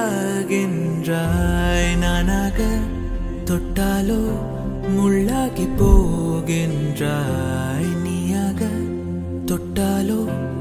பூவாகாகின்றாய் நானாக தொட்டாலோ முள்ளாகி போகின்றாய் நீயாக தொட்டாலோ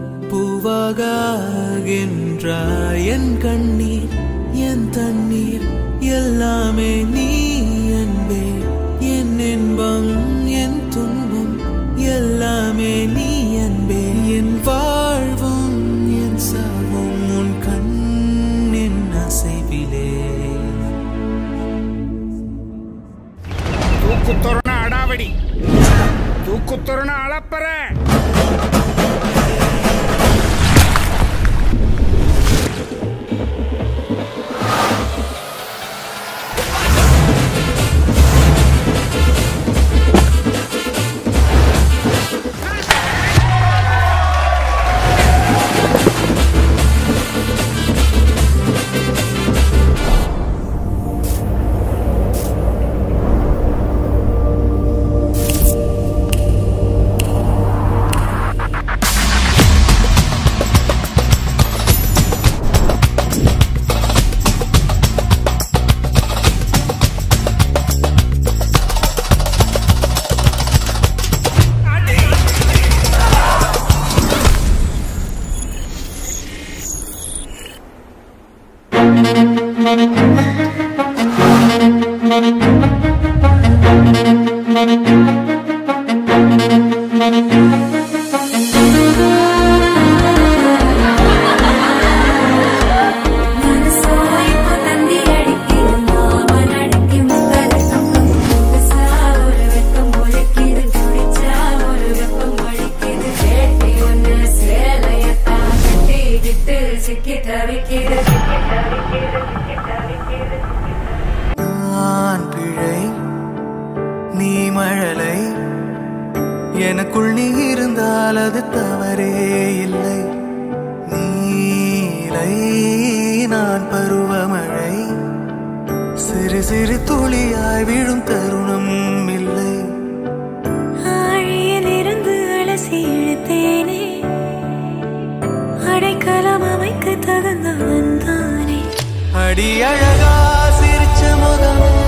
பூவாகாகின்றாய் என் கண்ணீர் என் தண்ணீர் எல்லாமே நீ என்பே என் இன்பம் என் துன்பம் எல்லாமே நீ என்பே என் வாழ்வும் என் சாவும் உன் கண்ணின் அசைவிலே தூக்குத்தொருண அடாவடி தூக்குத்தொருண அளப்பற நான் பிழை நீ மழலை எனக்குள் நீ இருந்தால் அது தவறே இல்லை நீலை நான் பருவமழை சிறு சிறு துளியாய் விழும் தருணம் இல்லை ஆழியிலிருந்து அலசி இழுத்தேனே அடைக்கலம் அமைக்க தகுந்தவன் தானே அடி அழகா சிரிச்ச முகம்